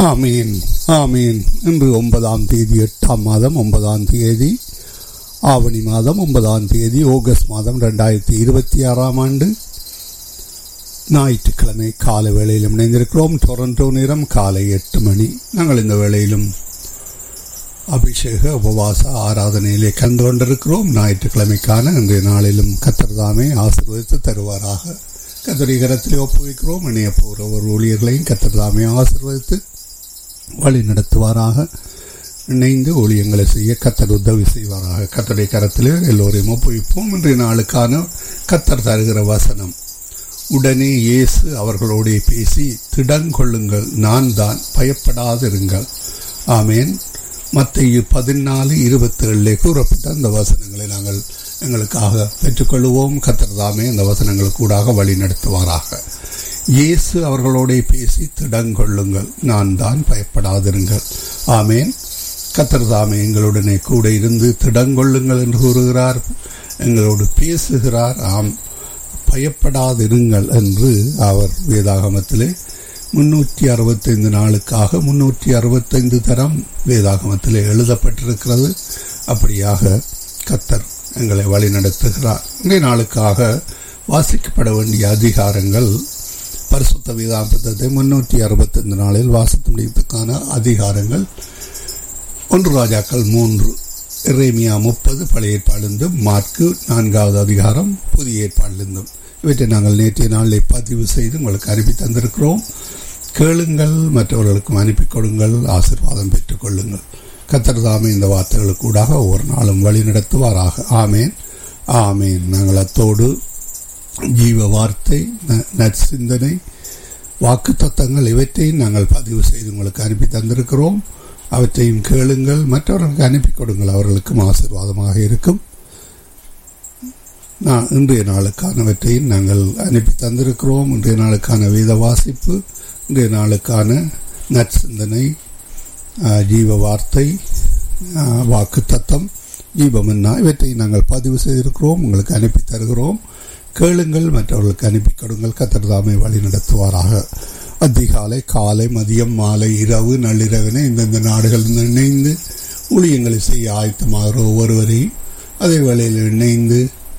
ஆமீன் ஆமீன் இன்று ஒன்பதாம் தேதி எட்டாம் மாதம் ஒன்பதாம் தேதி ஆவணி மாதம் ஒன்பதாம் தேதி ஆகஸ்ட் மாதம் ரெண்டாயிரத்தி இருபத்தி ஆறாம் ஆண்டு ஞாயிற்றுக்கிழமை காலை வேளையிலும் இணைந்திருக்கிறோம் டொரண்டோ நேரம் காலை எட்டு மணி நாங்கள் இந்த வேளையிலும் அபிஷேக உபவாச ஆராதனையிலே கலந்து கொண்டிருக்கிறோம் ஞாயிற்றுக்கிழமைக்கான இன்றைய நாளிலும் கத்தர்தாமே ஆசீர்வதித்து தருவாராக கத்தரி கரத்திலே ஒப்புவிக்கிறோம் இணைய போகிற ஒரு ஊழியர்களையும் கத்தர்தாமே ஆசீர்வதித்து வழி நடத்துவாராக இணைந்து ஊழியங்களை செய்ய கத்தர் உதவி செய்வாராக கத்தருடைய கரத்திலே எல்லோரையும் ஒப்புவிப்போம் இன்றைய நாளுக்கான கத்தர் தருகிற வசனம் உடனே இயேசு அவர்களோடே பேசி திடங்கொள்ளுங்கள் நான் தான் பயப்படாதிருங்கள் ஆமேன் மத்திய பதினாலு இருபத்தி ஏழிலே கூறப்பட்ட அந்த வசனங்களை நாங்கள் எங்களுக்காக பெற்றுக்கொள்வோம் கத்தர்தாமே அந்த வசனங்கள் கூடாக வழி நடத்துவாராக இயேசு அவர்களோட பேசி திடங்கொள்ளுங்கள் நான் தான் பயப்படாதிருங்கள் ஆமேன் கத்தர்தாமே எங்களுடனே கூட இருந்து திடங்கொள்ளுங்கள் என்று கூறுகிறார் எங்களோடு பேசுகிறார் ஆம் பயப்படாதிருங்கள் என்று அவர் வேதாகமத்திலே முன்னூற்றி அறுபத்தைந்து நாளுக்காக முன்னூற்றி அறுபத்தைந்து தரம் வேதாகமத்திலே எழுதப்பட்டிருக்கிறது அப்படியாக கத்தர் எங்களை வழி நடத்துகிறார் இன்றைய நாளுக்காக வாசிக்கப்பட வேண்டிய அதிகாரங்கள் பரிசுத்த வேதாந்தத்தை முன்னூற்றி அறுபத்தைந்து நாளில் வாசித்து முடிப்பதற்கான அதிகாரங்கள் ஒன்று ராஜாக்கள் மூன்று இறைமியா முப்பது பழைய ஏற்பாடிலிருந்தும் மார்க்கு நான்காவது அதிகாரம் புதிய ஏற்பாடிலிருந்தும் இவற்றை நாங்கள் நேற்றைய நாளில் பதிவு செய்து உங்களுக்கு அனுப்பி தந்திருக்கிறோம் கேளுங்கள் மற்றவர்களுக்கும் அனுப்பி கொடுங்கள் ஆசிர்வாதம் பெற்றுக் கொள்ளுங்கள் கத்தர் தாமே இந்த வார்த்தைகளுக்கூடாக ஒவ்வொரு நாளும் வழி நடத்துவாராக ஆமேன் ஆமேன் நாங்கள் அத்தோடு ஜீவ வார்த்தை நற்சிந்தனை வாக்கு தத்தங்கள் இவற்றையும் நாங்கள் பதிவு செய்து உங்களுக்கு அனுப்பி தந்திருக்கிறோம் அவற்றையும் கேளுங்கள் மற்றவர்களுக்கு அனுப்பி கொடுங்கள் அவர்களுக்கும் ஆசிர்வாதமாக இருக்கும் நான் இன்றைய நாளுக்கானவற்றையும் நாங்கள் அனுப்பி தந்திருக்கிறோம் இன்றைய நாளுக்கான வேத வாசிப்பு இன்றைய நாளுக்கான நற்சிந்தனை ஜீவ வார்த்தை வாக்கு தத்தம் ஜீவமன்னா இவற்றை நாங்கள் பதிவு செய்திருக்கிறோம் உங்களுக்கு அனுப்பி தருகிறோம் கேளுங்கள் மற்றவர்களுக்கு அனுப்பி கொடுங்கள் கத்திரதாமை வழி நடத்துவாராக அதிகாலை காலை மதியம் மாலை இரவு நள்ளிரவினை இந்தந்த நாடுகள் இணைந்து ஊழியங்களை செய்ய ஆயத்தமாகிற ஒவ்வொருவரையும் அதே வேளையில் இணைந்து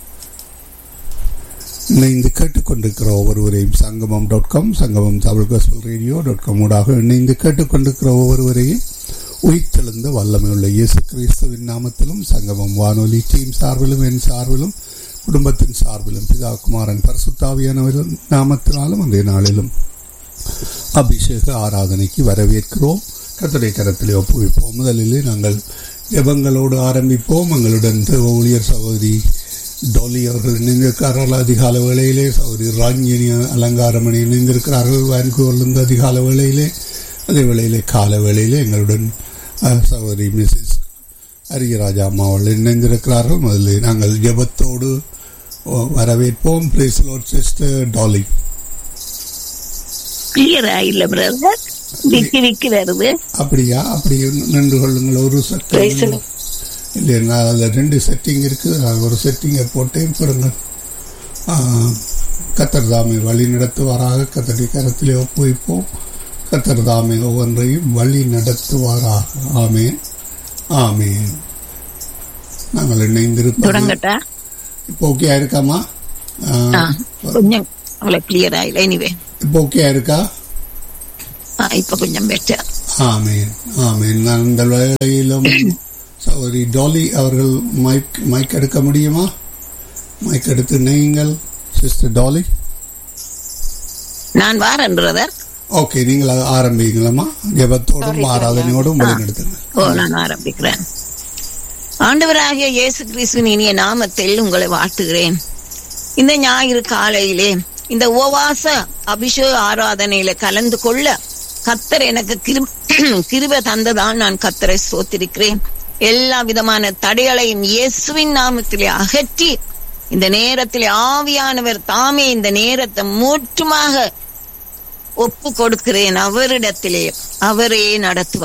இணைந்து கேட்டுக்கொண்டிருக்கிற ஒவ்வொருவரையும் சங்கமம் dot com Sangamam Tamil gospel radio dot com ஊடாக இணைந்து கேட்டுக்கொண்டிருக்கிற ஒவ்வொருவரையும் உயிர்த்தெழுந்த வல்லமை உள்ள இயேசு கிறிஸ்துவின் நாமத்திலும் சங்கமம் வானொலி டீம் சார்பிலும் என் சார்பிலும் குடும்பத்தின் சார்பிலும் பிதா குமாரன் பரசுத்தாவியானவரின் நாமத்தினாலும் அன்றைய நாளிலும் அபிஷேக ஆராதனைக்கு வரவேற்கிறோம் கத்தடை கரத்திலே ஒப்புவிப்போம் முதலிலே நாங்கள் ஜபங்களோடு ஆரம்பிப்போம் எங்களுடன் ஊழியர் சகோதரி டொலி அவர்கள் இணைந்திருக்கிறார்கள் அதிகால வேளையிலே சகோதரி ராஞ்சினி அலங்காரமணி இணைந்திருக்கிறார்கள் வான்கூவர்லிருந்து அதிகால வேளையிலே அதே வேளையிலே கால வேளையிலே எங்களுடன் சகோதரி மிஸ்ஸஸ் அரியராஜா அம்மா அவர்கள் இணைந்திருக்கிறார்கள் முதலில் நாங்கள் ஜபத்தோடு வரவேற்போம் பிளேஸ் லோட் சிஸ்டர் டாலி கிளியரா இல்ல பிரதர் விக்கி விக்கி வருது அப்படியா அப்படி நின்று கொள்ளுங்கள் ஒரு செட்டிங் இல்லையா அதில் ரெண்டு செட்டிங் இருக்குது ஒரு செட்டிங்கை போட்டேன் கொடுங்க கத்தர் தாமை வழி நடத்துவாராக கத்தடி கரத்திலே ஒப்புவிப்போம் கத்தர் தாமை ஒவ்வொன்றையும் வழி நடத்துவாராக ஆமேன் ஆமேன் நாங்கள் இணைந்திருப்போம் இப்போ ஓகே இருக்காமா கொஞ்சம் அவ்வளோ கிளியரா இல்லை எனிவே இப்போ ஓகே இருக்கா இப்ப கொஞ்சம் பெட்டர் ஆமேன் ஆமேன் நான் இந்த வேளையிலும் சௌரி டாலி அவர்கள் மைக் மைக் எடுக்க முடியுமா மைக் எடுத்து நீங்கள் சிஸ்டர் டாலி நான் வாரன் பிரதர் ஓகே நீங்கள் ஆரம்பிங்களா ஜபத்தோடும் ஆராதனையோடும் வழிநடத்துங்க ஓ நான் ஆரம்பிக்கிறேன் ஆண்டவராகிய இயேசு கிறிஸ்துவின் இனிய நாமத்தில் உங்களை வாழ்த்துகிறேன் இந்த ஞாயிறு காலையிலே இந்த உபவாச அபிஷேக ஆராதனையில கலந்து கொள்ள கத்தர் எனக்கு கிருப தந்ததான் நான் கத்தரை சோத்திருக்கிறேன் எல்லா விதமான தடைகளையும் இயேசுவின் நாமத்திலே அகற்றி இந்த நேரத்திலே ஆவியானவர் தாமே இந்த நேரத்தை மூற்றுமாக ஒப்பு கொடுக்கிறேன் அவரிடத்திலே அவரே நடத்துவார்